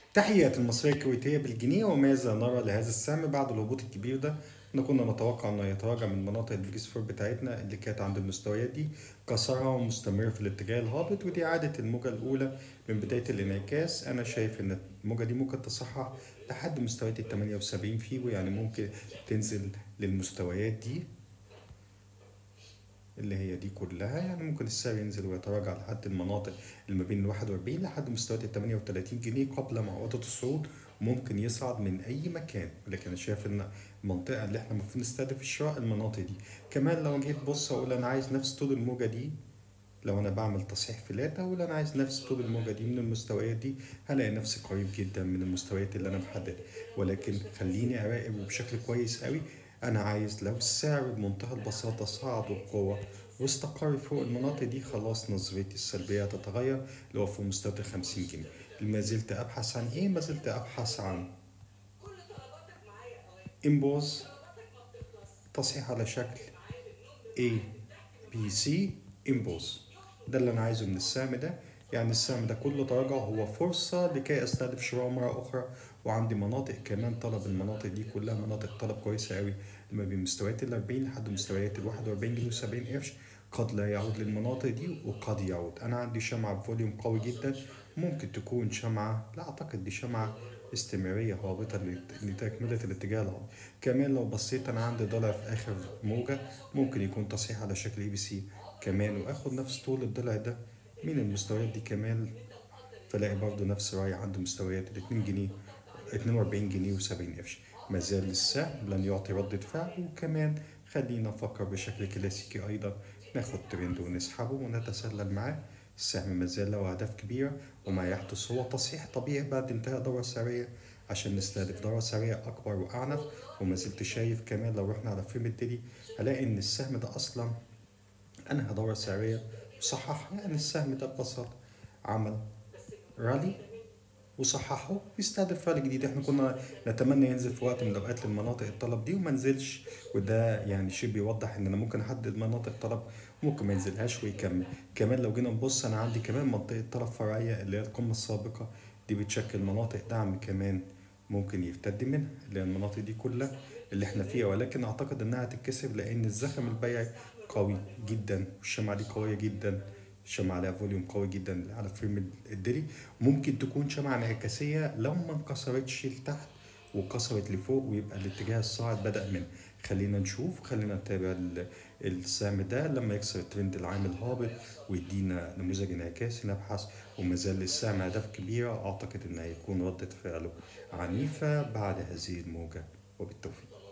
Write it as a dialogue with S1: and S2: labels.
S1: تحيات المصرية الكويتية بالجنيه وماذا نرى لهذا السهم بعد الهبوط الكبير ده احنا كنا نتوقع انه يتراجع من مناطق البيجز فور بتاعتنا اللي كانت عند المستويات دي كسرها ومستمر في الاتجاه الهابط ودي عادة الموجة الأولى من بداية الانعكاس أنا شايف إن الموجة دي ممكن تصحح لحد مستويات ال 78 فيبو يعني ممكن تنزل للمستويات دي اللي هي دي كلها يعني ممكن السعر ينزل ويتراجع لحد المناطق اللي ما بين ال 41 لحد مستويات ال 38 جنيه قبل معوضة الصعود ممكن يصعد من أي مكان ولكن أنا شايف إن المنطقة اللي احنا المفروض نستهدف الشراء المناطق دي كمان لو جيت بص أقول أنا عايز نفس طول الموجة دي لو أنا بعمل تصحيح فلات أقول أنا عايز نفس طول الموجة دي من المستويات دي هلاقي نفسي قريب جدا من المستويات اللي أنا محددها ولكن خليني أراقب بشكل كويس قوي أنا عايز لو السعر بمنتهى البساطة صعد وبقوة واستقر فوق المناطق دي خلاص نظرتي السلبية تتغير اللي هو في مستوى 50 جنيه ما زلت أبحث عن إيه؟ ما زلت أبحث عن إمبوز تصحيح على شكل A B C إمبوز ده اللي أنا عايزه من السهم ده يعني السهم ده كله تراجع هو فرصة لكي أستهدف شراء مرة أخرى وعندي مناطق كمان طلب المناطق دي كلها مناطق طلب كويسة أوي ما بين مستويات ال 40 لحد مستويات ال 41 جنيه و70 قرش قد لا يعود للمناطق دي وقد يعود أنا عندي شمعة بفوليوم قوي جدا ممكن تكون شمعة لا أعتقد دي شمعة استمرارية هابطة لتكملة الاتجاه الهابط كمان لو بصيت أنا عندي ضلع في آخر موجة ممكن يكون تصحيح على شكل اي بي سي كمان وآخد نفس طول الضلع ده من المستويات دي كمان فلاقي برضه نفس رأي عند مستويات ال 2 جنيه 42 جنيه و70 قرش ما زال السهم لن يعطي ردة فعل وكمان خلينا نفكر بشكل كلاسيكي أيضا ناخد ترند ونسحبه ونتسلل معاه السهم ما زال له أهداف كبيرة وما يحدث هو تصحيح طبيعي بعد انتهاء دورة سعرية عشان نستهدف دورة سعرية أكبر وأعنف وما زلت شايف كمان لو رحنا على فريم الديلي هلاقي إن السهم ده أصلا أنهى دورة سعرية وصحح يعني السهم ده ببساطة عمل رالي وصححه يستهدف رالي جديد احنا كنا نتمنى ينزل في وقت من الاوقات للمناطق الطلب دي وما نزلش وده يعني شيء بيوضح ان انا ممكن احدد مناطق طلب ممكن ما ينزلهاش ويكمل كمان لو جينا نبص انا عندي كمان منطقه طلب فرعيه اللي هي القمه السابقه دي بتشكل مناطق دعم كمان ممكن يرتد منها اللي هي المناطق دي كلها اللي احنا فيها ولكن اعتقد انها هتتكسر لان الزخم البيعي قوي جدا والشمعة دي قوية جدا الشمعة عليها فوليوم قوي جدا على فريم الدري ممكن تكون شمعة انعكاسية لو ما انكسرتش لتحت وكسرت لفوق ويبقى الاتجاه الصاعد بدأ من خلينا نشوف خلينا نتابع السهم ده لما يكسر الترند العام الهابط ويدينا نموذج انعكاسي نبحث وما زال السهم أهداف كبيرة أعتقد إن هيكون ردة فعله عنيفة بعد هذه الموجة وبالتوفيق